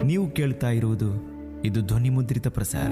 ನೀವು ಕೇಳ್ತಾ ಇರುವುದು ಇದು ಧ್ವನಿ ಮುದ್ರಿತ ಪ್ರಸಾರ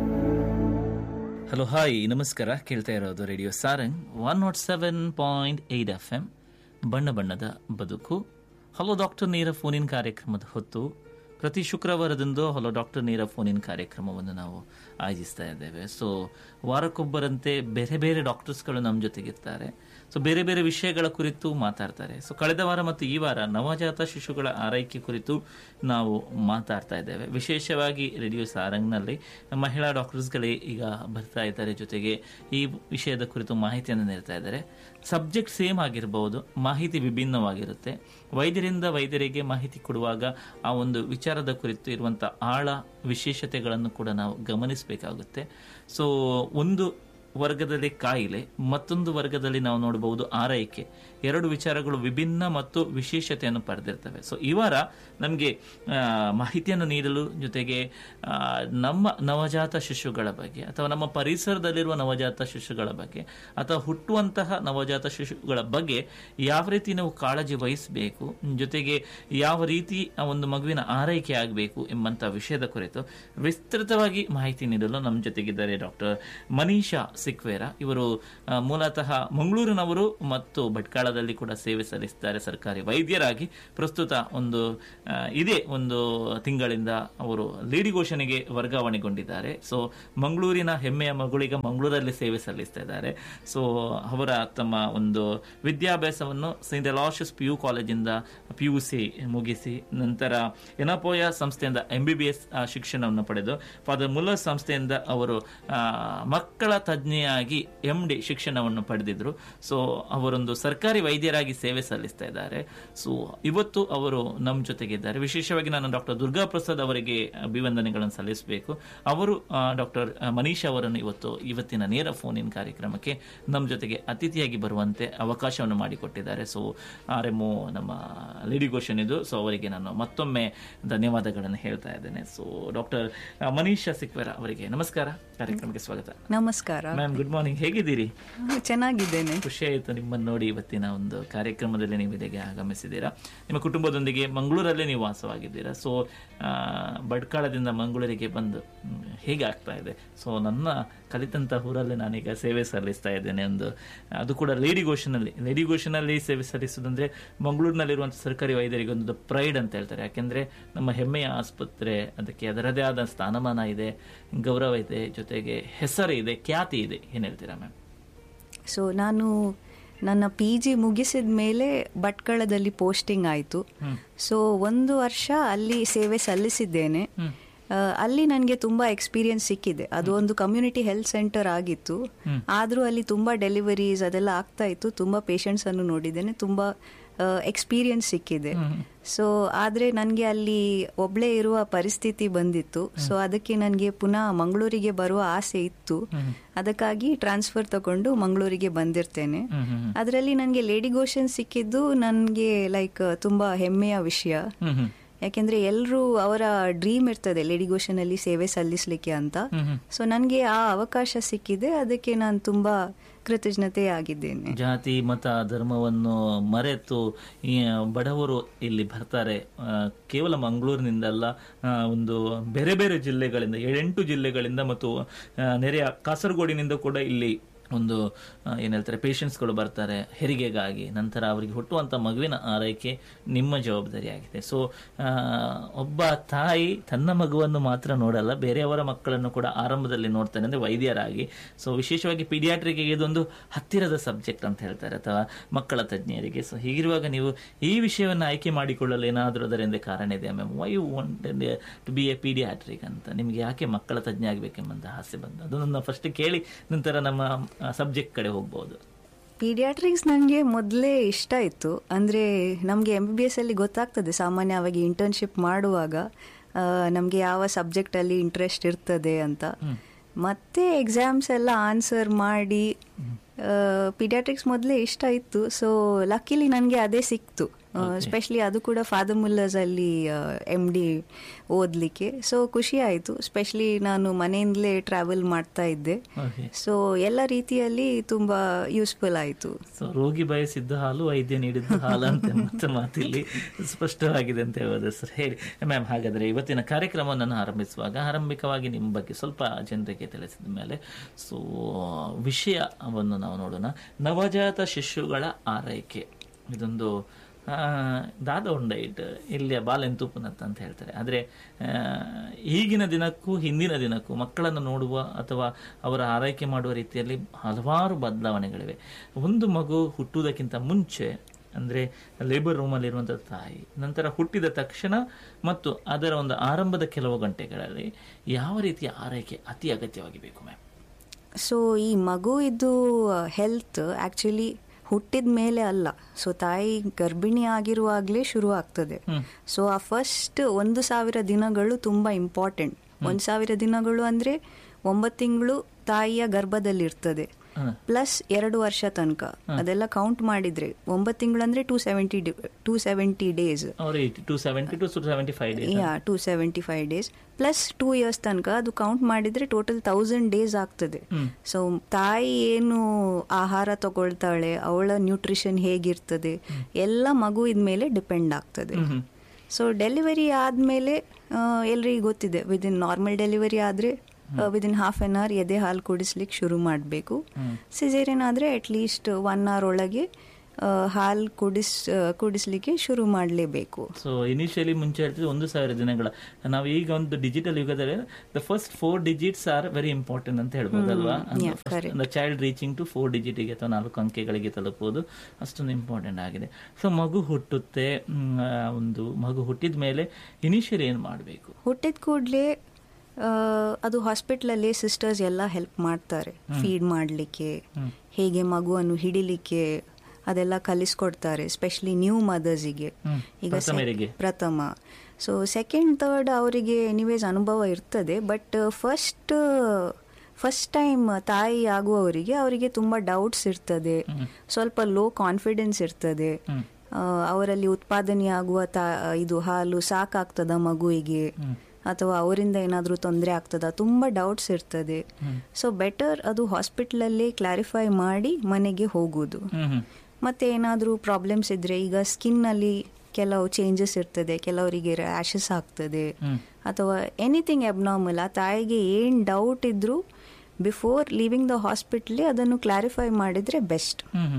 ಹಲೋ ಹಾಯ್ ನಮಸ್ಕಾರ ಕೇಳ್ತಾ ಇರೋದು radio Sarang one nought seven point eight F M ಬಣ್ಣ ಬಣ್ಣದ ಬದುಕು ಹಲೋ ಡಾಕ್ಟರ್ ನೇರ ಫೋನಿನ್ ಕಾರ್ಯಕ್ರಮದ ಹೊತ್ತು ಪ್ರತಿ ಶುಕ್ರವಾರದಂದು ಹಲೋ ಡಾಕ್ಟರ್ ನೇರ ಫೋನಿನ್ ಕಾರ್ಯಕ್ರಮವನ್ನು ನಾವು ಆಯೋಜಿಸ್ತಾ ಇದ್ದೇವೆ ಸೊ ವಾರಕ್ಕೊಬ್ಬರಂತೆ ಬೇರೆ ಬೇರೆ ಡಾಕ್ಟರ್ಸ್ಗಳು ನಮ್ಮ ಜೊತೆಗಿರ್ತಾರೆ ಸೊ ಬೇರೆ ಬೇರೆ ವಿಷಯಗಳ ಕುರಿತು ಮಾತಾಡ್ತಾರೆ ಸೊ ಕಳೆದ ವಾರ ಮತ್ತು ಈ ವಾರ ನವಜಾತ ಶಿಶುಗಳ ಆರೈಕೆ ಕುರಿತು ನಾವು ಮಾತಾಡ್ತಾ ಇದ್ದೇವೆ ವಿಶೇಷವಾಗಿ ರೇಡಿಯೋ ಸಾರಂಗ್ನಲ್ಲಿ ಮಹಿಳಾ ಡಾಕ್ಟರ್ಸ್ಗಳೇ ಈಗ ಬರ್ತಾ ಇದ್ದಾರೆ ಜೊತೆಗೆ ಈ ವಿಷಯದ ಕುರಿತು ಮಾಹಿತಿಯನ್ನು ನೀಡ್ತಾ ಇದ್ದಾರೆ ಸಬ್ಜೆಕ್ಟ್ ಸೇಮ್ ಆಗಿರಬಹುದು ಮಾಹಿತಿ ವಿಭಿನ್ನವಾಗಿರುತ್ತೆ ವೈದ್ಯರಿಂದ ವೈದ್ಯರಿಗೆ ಮಾಹಿತಿ ಕೊಡುವಾಗ ಆ ಒಂದು ವಿಚಾರದ ಕುರಿತು ಇರುವಂಥ ಆಳ ವಿಶೇಷತೆಗಳನ್ನು ಕೂಡ ನಾವು ಗಮನಿಸಬೇಕಾಗುತ್ತೆ ಸೊ ಒಂದು ವರ್ಗದಲ್ಲಿ ಕಾಯಿಲೆ ಮತ್ತೊಂದು ವರ್ಗದಲ್ಲಿ ನಾವು ನೋಡಬಹುದು ಆರೈಕೆ ಎರಡು ವಿಚಾರಗಳು ವಿಭಿನ್ನ ಮತ್ತು ವಿಶೇಷತೆಯನ್ನು ಪಡೆದಿರ್ತವೆ ಸೊ ಈ ವಾರ ನಮಗೆ ಮಾಹಿತಿಯನ್ನು ನೀಡಲು ಜೊತೆಗೆ ಆ, ನಮ್ಮ ನವಜಾತ ಶಿಶುಗಳ ಬಗ್ಗೆ ಅಥವಾ ನಮ್ಮ ಪರಿಸರದಲ್ಲಿರುವ ನವಜಾತ ಶಿಶುಗಳ ಬಗ್ಗೆ ಅಥವಾ ಹುಟ್ಟುವಂತಹ ನವಜಾತ ಶಿಶುಗಳ ಬಗ್ಗೆ ಯಾವ ರೀತಿ ನಾವು ಕಾಳಜಿ ವಹಿಸಬೇಕು ಜೊತೆಗೆ ಯಾವ ರೀತಿ ಆ ಒಂದು ಮಗುವಿನ ಆರೈಕೆ ಆಗಬೇಕು ಎಂಬಂತ ವಿಷಯದ ಕುರಿತು ವಿಸ್ತೃತವಾಗಿ ಮಾಹಿತಿ ನೀಡಲು ನಮ್ಮ ಜೊತೆಗಿದ್ದಾರೆ ಡಾಕ್ಟರ್ ಮನೀಷಾ ಸಿಕ್ವೇರ ಇವರು ಆ, ಮೂಲತಃ ಮಂಗಳೂರಿನವರು ಮತ್ತು ಭಟ್ಕಾಳದಲ್ಲಿ ಕೂಡ ಸೇವೆ ಸಲ್ಲಿಸಿದ್ದಾರೆ ಸರ್ಕಾರಿ ವೈದ್ಯರಾಗಿ ಪ್ರಸ್ತುತ ಒಂದು ಆ, ಇದೇ ಒಂದು ತಿಂಗಳಿಂದ ಅವರು ಲೇಡಿ ಘೋಷಣೆಗೆ ವರ್ಗಾವಣೆಗೊಂಡಿದ್ದಾರೆ ಸೊ ಮಂಗಳೂರಿನ ಹೆಮ್ಮೆಯ ಮಗುಳಿಗ ಮಂಗಳೂರಲ್ಲಿ ಸೇವೆ ಸಲ್ಲಿಸ್ತಾ ಇದ್ದಾರೆ ಸೊ ಅವರ ತಮ್ಮ ಒಂದು ವಿದ್ಯಾಭ್ಯಾಸವನ್ನು ಸೈಂಟ್ ಅಲಾಶಸ್ ಪಿ ಯು ಕಾಲೇಜಿಂದ ಪಿ ಯು ಸಿ ಮುಗಿಸಿ ನಂತರ ಎನಪೋಯ ಸಂಸ್ಥೆಯಿಂದ ಎಂ ಬಿ ಬಿ ಎಸ್ ಶಿಕ್ಷಣವನ್ನು ಪಡೆದು ಫಾದರ್ ಮುಲ್ಲರ್ ಸಂಸ್ಥೆಯಿಂದ ಅವರು ಆ, ಮಕ್ಕಳ ತಜ್ಞೆಯಾಗಿ ಎಂ ಡಿ ಶಿಕ್ಷಣವನ್ನು ಪಡೆದಿದ್ರು ಸೊ ಅವರೊಂದು ಸರ್ಕಾರಿ ವೈದ್ಯರಾಗಿ ಸೇವೆ ಸಲ್ಲಿಸ್ತಾ ಇದ್ದಾರೆ ಸೊ ಇವತ್ತು ಅವರು ನಮ್ಮ ಜೊತೆಗಿದ್ದಾರೆ ವಿಶೇಷವಾಗಿ ನಾನು ಡಾಕ್ಟರ್ ದುರ್ಗಾ ಪ್ರಸಾದ್ ಅವರಿಗೆ ಅಭಿವಂದನೆಗಳನ್ನು ಸಲ್ಲಿಸಬೇಕು ಅವರು ಡಾಕ್ಟರ್ ಮನೀಶ್ ಅವರನ್ನು ಇವತ್ತು ಇವತ್ತಿನ ನೇರ ಫೋನ್ ಇನ್ ಕಾರ್ಯಕ್ರಮಕ್ಕೆ ನಮ್ಮ ಜೊತೆಗೆ ಅತಿಥಿಯಾಗಿ ಬರುವಂತೆ ಅವಕಾಶವನ್ನು ಮಾಡಿಕೊಟ್ಟಿದ್ದಾರೆ ಸೊ ಆರ್ ಎಮ್ ನಮ್ಮ ಲೇಡಿ ಘೋಷನ್ ಇದು ಸೊ ಅವರಿಗೆ ನಾನು ಮತ್ತೊಮ್ಮೆ ಧನ್ಯವಾದಗಳನ್ನು ಹೇಳ್ತಾ ಇದ್ದೇನೆ ಸೊ ಡಾಕ್ಟರ್ ಮನೀಶ್ ಸಿಕ್ವೇರ ಅವರಿಗೆ ನಮಸ್ಕಾರ ಕಾರ್ಯಕ್ರಮಕ್ಕೆ ಸ್ವಾಗತ ನಮಸ್ಕಾರ ಮ್ಯಾಮ್ ಗುಡ್ ಮಾರ್ನಿಂಗ್ ಹೇಗಿದ್ದೀರಿ ಹಾ, ಚೆನ್ನಾಗಿದ್ದೇನೆ ಖುಷಿ ಆಯಿತು ನಿಮ್ಮನ್ನು ನೋಡಿ ಇವತ್ತಿನ ಒಂದು ಕಾರ್ಯಕ್ರಮದಲ್ಲಿ ನೀವು ಇಲ್ಲಿಗೆ ಆಗಮಿಸಿದ್ದೀರಾ ನಿಮ್ಮ ಕುಟುಂಬದೊಂದಿಗೆ ಮಂಗಳೂರಲ್ಲೇ ನೀವು ವಾಸವಾಗಿದ್ದೀರಾ ಸೊ ಬಡ್ಕಾಳದಿಂದ ಮಂಗಳೂರಿಗೆ ಬಂದು ಮ್, ಹೇಗೆ ಆಗ್ತಾ ಇದೆ ಸೊ ನನ್ನ ಕಲಿತಂತ ಊರಲ್ಲೇ ನಾನೀಗ ಸೇವೆ ಸಲ್ಲಿಸ್ತಾ ಇದ್ದೇನೆ ಒಂದು ಅದು ಕೂಡ ಲೇಡಿ ಘೋಷನಲ್ಲಿ ಲೇಡಿ ಘೋಷನಲ್ಲಿ ಸೇವೆ ಸಲ್ಲಿಸೋದಂದ್ರೆ ಮಂಗಳೂರಿನಲ್ಲಿರುವಂಥ ಸರ್ಕಾರಿ ವೈದ್ಯರಿಗೆ ಒಂದು ಪ್ರೈಡ್ ಅಂತ ಹೇಳ್ತಾರೆ ಯಾಕೆಂದ್ರೆ ನಮ್ಮ ಹೆಮ್ಮೆಯ ಆಸ್ಪತ್ರೆ ಅದಕ್ಕೆ ಅದರದೇ ಆದ ಸ್ಥಾನಮಾನ ಇದೆ ಗೌರವ ಇದೆ ಜೊತೆಗೆ ಹೆಸರು ಇದೆ ಖ್ಯಾತಿ ಇದೆ ಏನ್ ಹೇಳ್ತೀರಾ ಮ್ಯಾಮ್ ಸೊ ನಾನು ನನ್ನ ಪಿ ಜಿ ಮುಗಿಸಿದ ಮೇಲೆ ಭಟ್ಕಳದಲ್ಲಿ ಪೋಸ್ಟಿಂಗ್ ಆಯಿತು ಸೊ ಒಂದು ವರ್ಷ ಅಲ್ಲಿ ಸೇವೆ ಸಲ್ಲಿಸಿದ್ದೇನೆ ಆ, ಅಲ್ಲಿ ನನಗೆ ತುಂಬಾ ಎಕ್ಸ್ಪೀರಿಯನ್ಸ್ ಸಿಕ್ಕಿದೆ ಅದು ಒಂದು ಕಮ್ಯುನಿಟಿ ಹೆಲ್ತ್ ಸೆಂಟರ್ ಆಗಿತ್ತು ಆದರೂ ಅಲ್ಲಿ ತುಂಬಾ ಡೆಲಿವರೀಸ್ ಅದೆಲ್ಲ ಆಗ್ತಾ ಇತ್ತು ತುಂಬಾ ಪೇಷಂಟ್ಸ್ ಅನ್ನು ನೋಡಿದ್ದೇನೆ ತುಂಬಾ ಎಕ್ಸ್ಪೀರಿಯನ್ಸ್ ಸಿಕ್ಕಿದೆ ಸೊ ಆದರೆ ನನಗೆ ಅಲ್ಲಿ ಒಬ್ಳೇ ಇರುವ ಪರಿಸ್ಥಿತಿ ಬಂದಿತ್ತು ಸೊ ಅದಕ್ಕೆ ನನಗೆ ಪುನಃ ಮಂಗಳೂರಿಗೆ ಬರುವ ಆಸೆ ಇತ್ತು ಅದಕ್ಕಾಗಿ ಟ್ರಾನ್ಸ್ಫರ್ ತಗೊಂಡು ಮಂಗಳೂರಿಗೆ ಬಂದಿರ್ತೇನೆ ಅದರಲ್ಲಿ ನನಗೆ ಲೇಡಿ ಘೋಷನ್ ಸಿಕ್ಕಿದ್ದು ನನಗೆ ಲೈಕ್ ತುಂಬಾ ಹೆಮ್ಮೆಯ ವಿಷಯ ಹ್ಮ್ ಹ್ಮ್ ಯಾಕೆಂದ್ರೆ ಎಲ್ಲರೂ ಅವರ ಡ್ರೀಮ್ ಇರ್ತದೆ ಲೇಡಿ ಘೋಷನ್ ಅಲ್ಲಿ ಸೇವೆ ಸಲ್ಲಿಸ್ಲಿಕ್ಕೆ ಅಂತ ಸೊ ನನಗೆ ಆ ಅವಕಾಶ ಸಿಕ್ಕಿದೆ ಅದಕ್ಕೆ ನಾನು ತುಂಬಾ ಕೃತಜ್ಞತೆ ಆಗಿದ್ದೇನೆ ಜಾತಿ ಮತ ಧರ್ಮವನ್ನು ಮರೆತು ಈ ಬಡವರು ಇಲ್ಲಿ ಬರ್ತಾರೆ ಆ, ಕೇವಲ ಮಂಗಳೂರಿನಿಂದಲ್ಲ ಆ, ಒಂದು ಬೇರೆ ಬೇರೆ ಜಿಲ್ಲೆಗಳಿಂದ ಏಳೆಂಟು ಜಿಲ್ಲೆಗಳಿಂದ ಮತ್ತು ಆ, ನೆರೆಯ ಕಾಸರಗೋಡಿನಿಂದ ಕೂಡ ಇಲ್ಲಿ ಒಂದು ಆ, ಏನ್ ಹೇಳ್ತಾರೆ ಪೇಷಂಟ್ಸ್ಗಳು ಬರ್ತಾರೆ ಹೆರಿಗೆಗಾಗಿ ನಂತರ ಅವರಿಗೆ ಹುಟ್ಟುವಂಥ ಮಗುವಿನ ಆರೈಕೆ ನಿಮ್ಮ ಜವಾಬ್ದಾರಿಯಾಗಿದೆ ಸೊ ಒಬ್ಬ ತಾಯಿ ತನ್ನ ಮಗುವನ್ನು ಮಾತ್ರ ನೋಡಲ್ಲ ಬೇರೆಯವರ ಮಕ್ಕಳನ್ನು ಕೂಡ ಆರಂಭದಲ್ಲಿ ನೋಡ್ತಾನೆ ಅಂದ್ರೆ ವೈದ್ಯರಾಗಿ ಸೊ ವಿಶೇಷವಾಗಿ ಪೀಡಿಯಾಟ್ರಿಗೆ ಇದೊಂದು ಹತ್ತಿರದ ಸಬ್ಜೆಕ್ಟ್ ಅಂತ ಹೇಳ್ತಾರೆ ಅಥವಾ ಮಕ್ಕಳ ತಜ್ಞರಿಗೆ ಸೊ ಹೀಗಿರುವಾಗ ನೀವು ಈ ವಿಷಯವನ್ನು ಆಯ್ಕೆ ಮಾಡಿಕೊಳ್ಳಲು ಏನಾದರೂ ಅದರಿಂದ ಕಾರಣ ಇದೆಯಾ ma'am why want to be a pediatric ಅಂತ ನಿಮ್ಗೆ ಯಾಕೆ ಮಕ್ಕಳ ತಜ್ಞ ಆಗಬೇಕೆಂಬಂತ ಆಸೆ ಬಂದ ಅದನ್ನು ಫಸ್ಟ್ ಕೇಳಿ ನಂತರ ನಮ್ಮ ಸಬ್ಜೆಕ್ಟ್ ಕಡೆ ಹೋಗ್ಬೋದು ಪೀಡಿಯಾಟ್ರಿಕ್ಸ್ ನನಗೆ ಮೊದಲೇ ಇಷ್ಟ ಇತ್ತು ಅಂದರೆ ನಮಗೆ ಎಂ ಬಿ ಬಿ ಎಸ್ ಅಲ್ಲಿ ಗೊತ್ತಾಗ್ತದೆ ಸಾಮಾನ್ಯವಾಗಿ ಇಂಟರ್ನ್ಶಿಪ್ ಮಾಡುವಾಗ ನಮಗೆ ಯಾವ ಸಬ್ಜೆಕ್ಟಲ್ಲಿ ಇಂಟ್ರೆಸ್ಟ್ ಇರ್ತದೆ ಅಂತ ಮತ್ತೆ ಎಕ್ಸಾಮ್ಸ್ ಎಲ್ಲ ಆನ್ಸರ್ ಮಾಡಿ ಪೀಡಿಯಾಟ್ರಿಕ್ಸ್ ಮೊದಲೇ ಇಷ್ಟ ಇತ್ತು ಸೊ ಲಕ್ಕಿಲಿ ನನಗೆ ಅದೇ ಸಿಕ್ತು ಸ್ಪೆಷಲಿ ಅದು ಕೂಡ ಫಾದರ್ ಮುಲ್ಲರ್ಸ್ ಅಲ್ಲಿ ಎಮ್ ಡಿ ಓದ್ಲಿಕ್ಕೆ ಸೊ ಖುಷಿ ಆಯಿತು ಸ್ಪೆಷಲಿ ನಾನು ಮನೆಯಿಂದಲೇ ಟ್ರಾವೆಲ್ ಮಾಡ್ತಾ ಇದ್ದೆ ಓಕೆ ಸೊ ಎಲ್ಲ ರೀತಿಯಲ್ಲಿ ತುಂಬಾ ಯೂಸ್ಫುಲ್ ಆಯಿತು ಸೊ ರೋಗಿ ಬಯಸಿದ್ದ ಹಾಲು ವೈದ್ಯ ನೀಡಿದ್ದ ಹಾಲು ಅಂತ ಮತ್ತೆ ಮಾತಿಲ್ಲಿ ಸ್ಪಷ್ಟವಾಗಿದೆ ಅಂತ ಹೇಳ್ಬೋದು ಸರ್ ಹೇಳಿ ಮ್ಯಾಮ್ ಹಾಗಾದ್ರೆ ಇವತ್ತಿನ ಕಾರ್ಯಕ್ರಮವನ್ನು ಆರಂಭಿಸುವಾಗ ಆರಂಭಿಕವಾಗಿ ನಿಮ್ಮ ಬಗ್ಗೆ ಸ್ವಲ್ಪ ಜನರಿಗೆ ತಿಳಿಸಿದ ಮೇಲೆ ಸೊ ವಿಷಯವನ್ನು ನಾವು ನೋಡೋಣ ನವಜಾತ ಶಿಶುಗಳ ಆರೈಕೆ ಇದೊಂದು ಆ, ದಾದ ಉಂಡೈಟ್ ಇಲ್ಲಿಯ ಬಾಲೆಂತೂಪುನತ್ ಅಂತ ಹೇಳ್ತಾರೆ ಆದರೆ ಈಗಿನ ದಿನಕ್ಕೂ ಹಿಂದಿನ ದಿನಕ್ಕೂ ಮಕ್ಕಳನ್ನು ನೋಡುವ ಅಥವಾ ಅವರ ಆರೈಕೆ ಮಾಡುವ ರೀತಿಯಲ್ಲಿ ಹಲವಾರು ಬದಲಾವಣೆಗಳಿವೆ ಒಂದು ಮಗು ಹುಟ್ಟುವುದಕ್ಕಿಂತ ಮುಂಚೆ ಅಂದರೆ ಲೇಬರ್ ರೂಮಲ್ಲಿರುವಂಥ ತಾಯಿ ನಂತರ ಹುಟ್ಟಿದ ತಕ್ಷಣ ಮತ್ತು ಅದರ ಒಂದು ಆರಂಭದ ಕೆಲವು ಗಂಟೆಗಳಲ್ಲಿ ಯಾವ ರೀತಿಯ ಆರೈಕೆ ಅತಿ ಅಗತ್ಯವಾಗಿ ಬೇಕು ಮ್ಯಾಮ್ ಸೊ ಈ ಮಗು ಇದು ಹೆಲ್ತ್ ಆಕ್ಚುಲಿ ಹುಟ್ಟಿದ ಮೇಲೆ ಅಲ್ಲ ಸೊ ತಾಯಿ ಗರ್ಭಿಣಿ ಆಗಿರುವಾಗಲೇ ಶುರು ಆಗ್ತದೆ ಸೊ ಆ ಫಸ್ಟ್ ಒಂದು ಸಾವಿರ ದಿನಗಳು ತುಂಬಾ ಇಂಪಾರ್ಟೆಂಟ್ ಒಂದು ಸಾವಿರ ದಿನಗಳು ಅಂದ್ರೆ ಒಂಬತ್ತು ತಿಂಗಳು ತಾಯಿಯ ಗರ್ಭದಲ್ಲಿ ಇರ್ತದೆ ಪ್ಲಸ್ ಎರಡು ವರ್ಷ ತನಕ ಅದೆಲ್ಲ ಕೌಂಟ್ ಮಾಡಿದ್ರೆ ಒಂಬತ್ತು ತಿಂಗಳು ಅಂದ್ರೆ two seventy two seventy days ಅವ್ರ two seventy two seventy five days ಯಾ two seventy five days plus two years ತನಕ ಅದು ಕೌಂಟ್ ಮಾಡಿದ್ರೆ ಟೋಟಲ್ ತೌಸಂಡ್ ಡೇಸ್ ಆಗ್ತದೆ ಸೊ ತಾಯಿ ಏನು ಆಹಾರ ತಗೊಳ್ತಾಳೆ ಅವಳ ನ್ಯೂಟ್ರಿಷನ್ ಹೇಗಿರ್ತದೆ ಎಲ್ಲ ಮಗು ಮೇಲೆ ಡಿಪೆಂಡ್ ಆಗ್ತದೆ ಸೊ ಡೆಲಿವರಿ ಆದಮೇಲೆ ಎಲ್ರಿಗೂ ಗೊತ್ತಿದೆ ವಿದಿನ್ ನಾರ್ಮಲ್ ಡೆಲಿವರಿ ಆದರೆ ವಿದಿನ್ ಹಾಫ್ ಆನ್ ಅವರ್ ಎದೆ ಹಾಲು ಕುಡಿಸ್ಲಿಕ್ಕೆ ಶುರು ಮಾಡಬೇಕು ಸಿಸೇರಿಯನ್ ಆದರೆ ಅಟ್ಲೀಸ್ಟ್ ಒನ್ ಅವರ್ ಒಳಗೆ ಹಾಲು ಕುಡಿಸ್ ಆ, ಕುಡಿಸ್ಲಿಕ್ಕೆ ಶುರು ಮಾಡಲೇಬೇಕು ಸೊ ಇನಿಷಿಯಲಿ ಮುಂಚೆ ಹೇಳ್ತಿದ್ದೆ ಒಂದು ಸಾವಿರ ದಿನಗಳ ನಾವು ಈಗ ಒಂದು ಡಿಜಿಟಲ್ ಯುಗದಲ್ಲಿ the first four digits are very important ಅಂತ ಹೇಳ್ಬೋದಲ್ವಾ ಚೈಲ್ಡ್ ರೀಚಿಂಗ್ ಟು ಫೋರ್ ಡಿಜಿಟಿಗೆ ಅಥವಾ ನಾಲ್ಕು ಅಂಕೆಗಳಿಗೆ ತಲುಪುವುದು ಅಷ್ಟೊಂದು ಇಂಪಾರ್ಟೆಂಟ್ ಆಗಿದೆ ಸೊ ಮಗು ಹುಟ್ಟುತ್ತೆ ಮ್, ಆ, ಒಂದು ಮಗು ಹುಟ್ಟಿದ ಮೇಲೆ ಇನಿಷಿಯಲಿ ಏನು ಮಾಡಬೇಕು ಹುಟ್ಟಿದ ಕೂಡಲೇ ಅದು ಹಾಸ್ಪಿಟ್ಲಲ್ಲಿ ಸಿಸ್ಟರ್ಸ್ ಎಲ್ಲ ಹೆಲ್ಪ್ ಮಾಡ್ತಾರೆ ಫೀಡ್ ಮಾಡಲಿಕ್ಕೆ ಹೇಗೆ ಮಗುವನ್ನು ಹಿಡಿಲಿಕ್ಕೆ ಅದೆಲ್ಲ ಕಲಿಸ್ಕೊಡ್ತಾರೆ ಸ್ಪೆಷಲಿ ನ್ಯೂ ಮದರ್ಸಿಗೆ ಈಗ ಸೆ- ಪ್ರಥಮರಿಗೆ. ಪ್ರಥಮ ಸೊ ಸೆಕೆಂಡ್ ಥರ್ಡ್ ಅವರಿಗೆ ಎನಿವೇಸ್ ಅನುಭವ ಇರ್ತದೆ ಬಟ್ ಫಸ್ಟ್ ಫಸ್ಟ್ ಟೈಮ್ ತಾಯಿ ಆಗುವವರಿಗೆ ಅವರಿಗೆ ತುಂಬ ಡೌಟ್ಸ್ ಇರ್ತದೆ ಸ್ವಲ್ಪ ಲೋ ಕಾನ್ಫಿಡೆನ್ಸ್ ಇರ್ತದೆ ಆ, ಅವರಲ್ಲಿ ಉತ್ಪಾದನೆ ಆಗುವ ತಾ ಇದು ಹಾಲು ಸಾಕಾಗ್ತದ ಮಗುವಿಗೆ ಅಥವಾ ಅವರಿಂದ ಏನಾದರೂ ತೊಂದರೆ ಆಗ್ತದ ತುಂಬ ಡೌಟ್ಸ್ ಇರ್ತದೆ ಸೊ ಬೆಟರ್ ಅದು ಹಾಸ್ಪಿಟ್ಲಲ್ಲೇ ಕ್ಲಾರಿಫೈ ಮಾಡಿ ಮನೆಗೆ ಹೋಗುದು ಹ್ಮ್ ಹ್ಮ್ ಮತ್ತೆ ಏನಾದರೂ ಪ್ರಾಬ್ಲಮ್ಸ್ ಇದ್ರೆ ಈಗ ಸ್ಕಿನ್ನಲ್ಲಿ ಕೆಲವು ಚೇಂಜಸ್ ಇರ್ತದೆ ಕೆಲವರಿಗೆ ರ್ಯಾಷಸ್ ಆಗ್ತದೆ ಅಥವಾ ಎನಿಥಿಂಗ್ ಅಬ್ನಾರ್ಮಲ್ ಆ ತಾಯಿಗೆ ಏನು ಡೌಟ್ ಇದ್ರೂ ಬಿಫೋರ್ ಲೀವಿಂಗ್ ದ ಹಾಸ್ಪಿಟ್ಲೇ ಅದನ್ನು ಕ್ಲಾರಿಫೈ ಮಾಡಿದ್ರೆ ಬೆಸ್ಟ್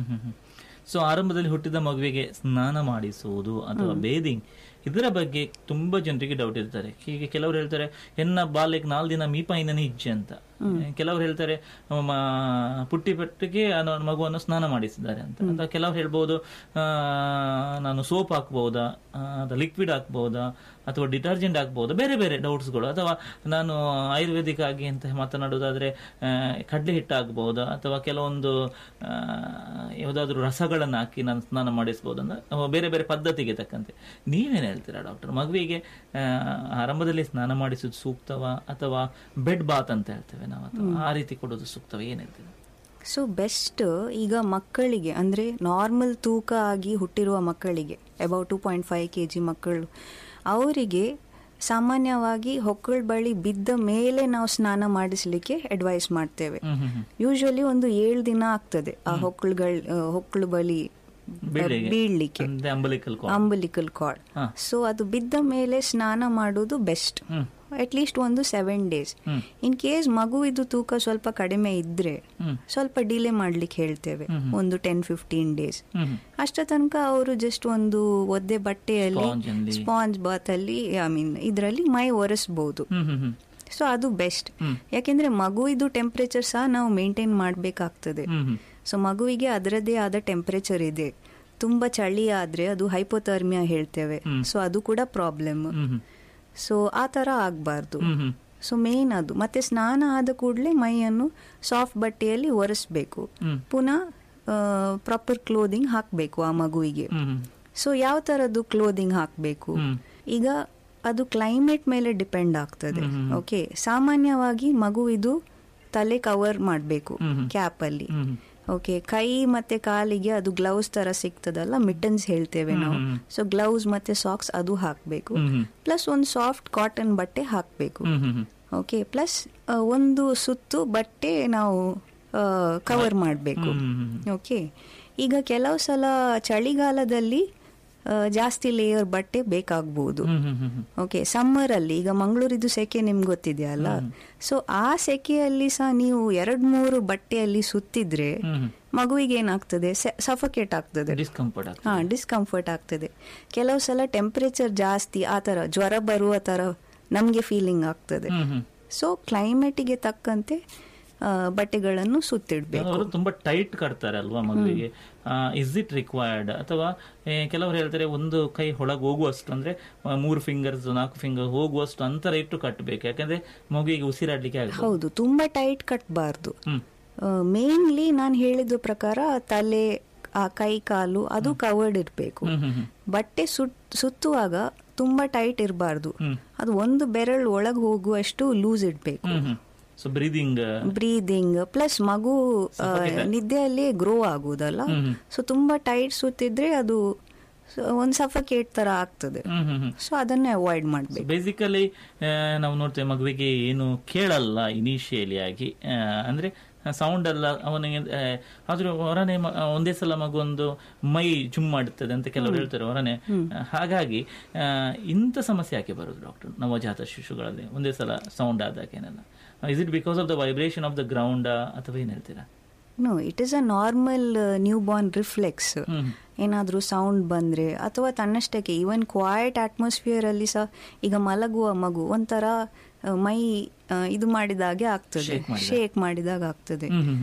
ಸೊ ಆರಂಭದಲ್ಲಿ ಹುಟ್ಟಿದ ಮಗುವಿಗೆ ಸ್ನಾನ ಮಾಡಿಸುವುದು ಅಥವಾ ಬೇದಿಂಗ್ ಇದರ ಬಗ್ಗೆ ತುಂಬಾ ಜನರಿಗೆ ಡೌಟ್ ಇರ್ತಾರೆ ಹೀಗೆ ಕೆಲವರು ಹೇಳ್ತಾರೆ ಎನ್ನ ಬಾಲ್ಯಕ್ಕೆ ನಾಲ್ಕು ದಿನ ಮೀಪಾಯಿನ ಇಜ್ಜೆ ಅಂತ ಕೆಲವರು ಹೇಳ್ತಾರೆ ಮ, ಪುಟ್ಟಿ ಪಟ್ಟಿಗೆ ಆ ನನ್ನ ಮಗುವನ್ನು ಸ್ನಾನ ಮಾಡಿಸಿದ್ದಾರೆ ಅಂತ ಅಥವಾ ಕೆಲವರು ಹೇಳ್ಬೋದು ಆ, ನಾನು ಸೋಪ್ ಹಾಕ್ಬೋದಾ ಅಥವಾ ಲಿಕ್ವಿಡ್ ಹಾಕ್ಬೋದಾ ಅಥವಾ ಡಿಟರ್ಜೆಂಟ್ ಹಾಕ್ಬೋದಾ ಬೇರೆ ಬೇರೆ ಡೌಟ್ಸ್ಗಳು ಅಥವಾ ನಾನು ಆಯುರ್ವೇದಿಕ್ ಆಗಿ ಅಂತ ಮಾತನಾಡೋದಾದ್ರೆ ಆ, ಕಡ್ಲೆ ಹಿಟ್ಟು ಹಾಕ್ಬೋದಾ ಅಥವಾ ಕೆಲವೊಂದು ಆ, ಯಾವುದಾದ್ರೂ ರಸಗಳನ್ನು ಹಾಕಿ ನಾನು ಸ್ನಾನ ಮಾಡಿಸ್ಬೋದು ಅಂತ ಅವ ಬೇರೆ ಬೇರೆ ಪದ್ಧತಿಗೆ ತಕ್ಕಂತೆ ನೀವೇನು ಹೇಳ್ತೀರಾ ಡಾಕ್ಟರ್ ಮಗುವಿಗೆ ಆ, ಆರಂಭದಲ್ಲಿ ಸ್ನಾನ ಮಾಡಿಸೋದು ಸೂಕ್ತವಾ ಅಥವಾ ಬೆಡ್ ಬಾತ್ ಅಂತ ಹೇಳ್ತೇವೆ ನಾವು ಅಥವಾ ಆ ರೀತಿ ಕೊಡೋದು ಸೂಕ್ತವ ಏನ್ ಹೇಳ್ತೀರಾ ಸೊ ಬೆಸ್ಟ್ ಈಗ ಮಕ್ಕಳಿಗೆ ಅಂದರೆ ನಾರ್ಮಲ್ ತೂಕ ಆಗಿ ಹುಟ್ಟಿರುವ ಮಕ್ಕಳಿಗೆ about two point five K G ಮಕ್ಕಳು ಅವರಿಗೆ ಸಾಮಾನ್ಯವಾಗಿ ಹೊಕ್ಕಳ ಬಳಿ ಬಿದ್ದ ಮೇಲೆ ನಾವು ಸ್ನಾನ ಮಾಡಿಸ್ಲಿಕ್ಕೆ ಅಡ್ವೈಸ್ ಮಾಡ್ತೇವೆ ಯೂಶುವಲಿ ಒಂದು ಏಳು ದಿನ ಆಗ್ತದೆ ಆ ಹೊಕ್ಕಳುಗಳ ಹೊಕ್ಕಳು ಬಳಿ ಬೀಳ್ಲಿಕ್ಕೆ. ಬೀಳ್ಲಿಕ್ಕೆ ಅಂದ್ರೆ ಅಂಬಲಿಕಲ್ ಅಂಬಲಿಕಲ್ ಕಾರ್ಡ್ ಹಾ. ಸೊ ಅದು ಬಿದ್ದ ಮೇಲೆ ಸ್ನಾನ ಮಾಡೋದು ಬೆಸ್ಟ್ ಹ್ಮ್. ಅಟ್ಲೀಸ್ಟ್ ಒಂದು seven days hmm. In case ಮಗು ಇದು ತೂಕ ಸ್ವಲ್ಪ ಕಡಿಮೆ ಇದ್ರೆ ಹ್ಮ್. ಸ್ವಲ್ಪ ಡಿಲೇ ಮಾಡ್ಲಿಕ್ಕೆ ಹೇಳ್ತೇವೆ ಒಂದು ಟೆನ್ ಫಿಫ್ಟೀನ್ ಡೇಸ್ ಹ್ಮ್ ಅಷ್ಟ ತನಕ ಅವರು ಜಸ್ಟ್ ಒಂದು ಒದ್ದೆ ಬಟ್ಟೆಯಲ್ಲಿ Sponge ಅಲ್ಲಿ. ಸ್ಪಾಂಜ್ ಬಾತ್ ಅಲ್ಲಿ ಐ ಮೀನ್ ಇದರಲ್ಲಿ ಮೈ ಒರೆಸ್ಬಹುದು ಹ್ಮ್ ಹ್ಮ್ ಹ್ಮ್ ಸೊ ಅದು ಬೆಸ್ಟ್ ಹ್ಮ್. ಯಾಕೆಂದ್ರೆ ಮಗು ಇದು ಟೆಂಪರೇಚರ್ ಸಹ ನಾವು ಮೇಂಟೈನ್ ಮಾಡಬೇಕಾಗ್ತದೆ ಹ್ಮ್ ಹ್ಮ್ ಸೊ ಮಗುವಿಗೆ ಅದರದ್ದೇ ಆದ ಟೆಂಪರೇಚರ್ ಇದೆ ತುಂಬಾ ಚಳಿ ಆದ್ರೆ ಅದು ಹೈಪೋಥರ್ಮಿಯಾ ಹೇಳ್ತೇವೆ ಸೊ ಅದು ಕೂಡ ಪ್ರಾಬ್ಲಮ್ ಹ್ಮ್ ಹ್ಮ್ ಸೊ ಆ ತರ ಆಗ್ಬಾರ್ದು ಹ್ಮ್ ಹ್ಮ್ ಸೊ ಮೇನ್ ಅದು ಮತ್ತೆ ಸ್ನಾನ ಆದ ಕೂಡಲೇ ಮೈಯನ್ನು ಸಾಫ್ಟ್ ಬಟ್ಟೆಯಲ್ಲಿ ಒರೆಸ್ಬೇಕು ಹ್ಮ್. ಪುನಃ ಪ್ರಾಪರ್ ಕ್ಲೋದಿಂಗ್ ಹಾಕಬೇಕು ಆ ಮಗುವಿಗೆ ಹ್ಮ್ ಹ್ಮ್ ಸೊ ಯಾವ ತರದ್ದು ಕ್ಲೋದಿಂಗ್ ಹಾಕಬೇಕು ಹ್ಮ್. ಈಗ ಅದು ಕ್ಲೈಮೇಟ್ ಮೇಲೆ ಡಿಪೆಂಡ್ ಆಗ್ತದೆ ಓಕೆ ಸಾಮಾನ್ಯವಾಗಿ ಮಗು ಇದು ತಲೆ ಕವರ್ ಮಾಡಬೇಕು ಹ್ಮ್ ಹ್ಮ್. ಕ್ಯಾಪ್ ಅಲ್ಲಿ ಹ್ಮ್. ಓಕೆ ಕೈ ಮತ್ತೆ ಕಾಲಿಗೆ ಅದು ಗ್ಲೌಸ್ ತರ ಸಿಗ್ತದಲ್ಲ ಮಿಟನ್ಸ್ ಹೇಳ್ತೇವೆ ನಾವು ಸೊ ಗ್ಲೌಸ್ ಮತ್ತೆ ಸಾಕ್ಸ್ ಅದು ಹಾಕಬೇಕು ಪ್ಲಸ್ ಒಂದು ಸಾಫ್ಟ್ ಕಾಟನ್ ಬಟ್ಟೆ ಹಾಕಬೇಕು ಹ್ಮ್ ಹ್ಮ್ ಹ್ಮ್ ಓಕೆ ಪ್ಲಸ್ ಒಂದು ಸುತ್ತು ಬಟ್ಟೆ ನಾವು ಕವರ್ ಮಾಡಬೇಕು ಓಕೆ ಈಗ ಕೆಲವು ಸಲ ಚಳಿಗಾಲದಲ್ಲಿ ಆ, ಜಾಸ್ತಿ ಲೇಯರ್ ಬಟ್ಟೆ ಬೇಕಾಗ್ಬೋದು ಹ್ಮ್ ಹ್ಮ್ ಹ್ಮ್ ಹ್ಮ್ ಓಕೆ ಸಮ್ಮರ್ ಅಲ್ಲಿ ಈಗ ಮಂಗಳೂರಿದು ಸೆಕೆ ನಿಮ್ಗೆ ಗೊತ್ತಿದೆಯಲ್ಲ ಸೊ ಆ ಸೆಕೆಯಲ್ಲಿ ಸಹ ನೀವು ಎರಡ್ ಮೂರು ಬಟ್ಟೆಯಲ್ಲಿ ಸುತ್ತಿದ್ರೆ ಹ್ಮ್ ಮಗುವಿಗೆ ಏನಾಗ್ತದೆ ಸಫಕೇಟ್ ಆಗ್ತದೆ ಡಿಸ್ಕಂಫರ್ಟ್ ಆಗ್ತದೆ ಹಾ ಡಿಸ್ಕಂಫರ್ಟ್ ಆಗ್ತದೆ ಕೆಲವು ಸಲ ಟೆಂಪರೇಚರ್ ಜಾಸ್ತಿ ಆ ತರ ಜ್ವರ ಬರುವ ತರ ನಮ್ಗೆ ಫೀಲಿಂಗ್ ಆಗ್ತದೆ ಹ್ಮ್ ಹ್ಮ್ ಸೊ ಕ್ಲೈಮೇಟಿಗೆ ತಕ್ಕಂತೆ ಆ, ಬಟ್ಟೆಗಳನ್ನು ಸುತ್ತಿಡ್ಬೇಕು ಅವರು ತುಂಬಾ ಟೈಟ್ ಕಟ್ತಾರೆ ಅಲ್ವಾ ಮಗುವಿಗೆ ಇಸ್ ಇಟ್ ರಿಕ್ವೈರ್ಡ್ ಅಥವಾ ಏ, ಕೆಲವರು ಹೇಳ್ತಾರೆ ಒಂದು ಕೈ ಒಳಗೆ ಹೋಗುವಷ್ಟು ಅಂದ್ರೆ ಆ, ಮೂರು ಫಿಂಗರ್ಸ್ ನಾಲ್ಕು ಫಿಂಗರ್ ಹೋಗುವಷ್ಟು ಅಂತರ ಇಟ್ಟು ಕಟ್ಟಬೇಕು ಯಾಕಂದ್ರೆ ಮಗುವಿಗೆ ಉಸಿರಾಡ್ಲಿಕ್ಕೆ ಆಗಲ್ಲ ಹೌದು ತುಂಬಾ ಟೈಟ್ ಕಟ್ಟಬಾರ್ದು ಹ್ಮ್ ಮೇನ್ಲಿ ನಾನು ಹೇಳಿದ ಪ್ರಕಾರ ತಲೆ ಆ ಕೈ ಕಾಲು ಅದು ಕವರ್ಡ್ ಇರಬೇಕು ಹ್ಮ್ ಹ್ಮ್ ಹ್ಮ್ ಬಟ್ಟೆ ಸುತ್ ಸುತ್ತುವಾಗ ತುಂಬಾ ಟೈಟ್ ಇರಬಾರ್ದು ಹ್ಮ್. ಅದು ಒಂದು ಬೆರಳು ಒಳಗೆ ಹೋಗುವಷ್ಟು ಲೂಸ್ ಇಡಬೇಕು hmm hmm so breathing breathing plus ಮಗು ಆ, ನಿದ್ದೆಯಲ್ಲಿ ಗ್ರೋ ಆಗುದಲ್ಲ ಸೊ ತುಂಬಾ ಟೈಟ್ ಸುತ್ತಿದ್ರೆ ಅದು ಸ- ಒಂದ್ ಸಫಕೇಟ್ ತರ ಆಗ್ತದೆ ಹ್ಮ್ ಹ್ಮ್ ಹ್ಮ್ ಸೊ ಅದನ್ನೇ ಅವಾಯ್ಡ್ ಮಾಡ್ಬೇಕು ಬೇಸಿಕಲಿ ನಾವು ನೋಡ್ತೇವೆ ಮಗುವಿಗೆ ಏನು ಕೇಳಲ್ಲ ಇನಿಷಿಯಲಿ ಆಗಿ ಆ, ಅಂದ್ರೆ ಸೌಂಡ್ ಅಲ್ಲ ಅವನಿಗೆ ಆ, ಆದ್ರೂ ಹೊರನೆ ಮ- ಒಂದೇ ಸಲ ಮಗು ಒಂದು ಮೈ ಜುಮ್ ಮಾಡುತ್ತದೆ ಅಂತ ಕೆಲವರು ಹೇಳ್ತಾರೆ ಹೊರನೆ ಆ, ಹಾಗಾಗಿ ಆ, ಇಂಥ ಸಮಸ್ಯೆ ಯಾಕೆ ಬರುದು ಡಾಕ್ಟರ್ ನವಜಾತ ಶಿಶುಗಳಲ್ಲಿ ಒಂದೇ ಸಲ ಸೌಂಡ್ ಆದಾಗ ಏನೆಲ್ಲ is it because of the vibration of the ground ಅಥವಾ ಏನ್ ಹೇಳ್ತೀರಾ no it is a normal newborn reflex hmm ಏನಾದ್ರೂ ಸೌಂಡ್ ಬಂದ್ರೆ ಅಥವಾ ತನ್ನಷ್ಟಕ್ಕೆ ಈವನ್ ಕ್ವಾಯಟ್ ಅಟ್ಮಾಸ್ಫಿಯರ್ ಅಲ್ಲಿ ಸಹ ಈಗ ಮಲಗುವ ಮಗು ಒಂಥರ ಆ, ಮೈ ಆ, ಇದು ಮಾಡಿದಾಗೆ ಆಗ್ತದೆ Shake ಮಾಡಿದಾಗ. ಶೇಕ್ ಮಾಡಿದಾಗ ಆಗ್ತದೆ ಹ್ಮ್ ಹ್ಮ್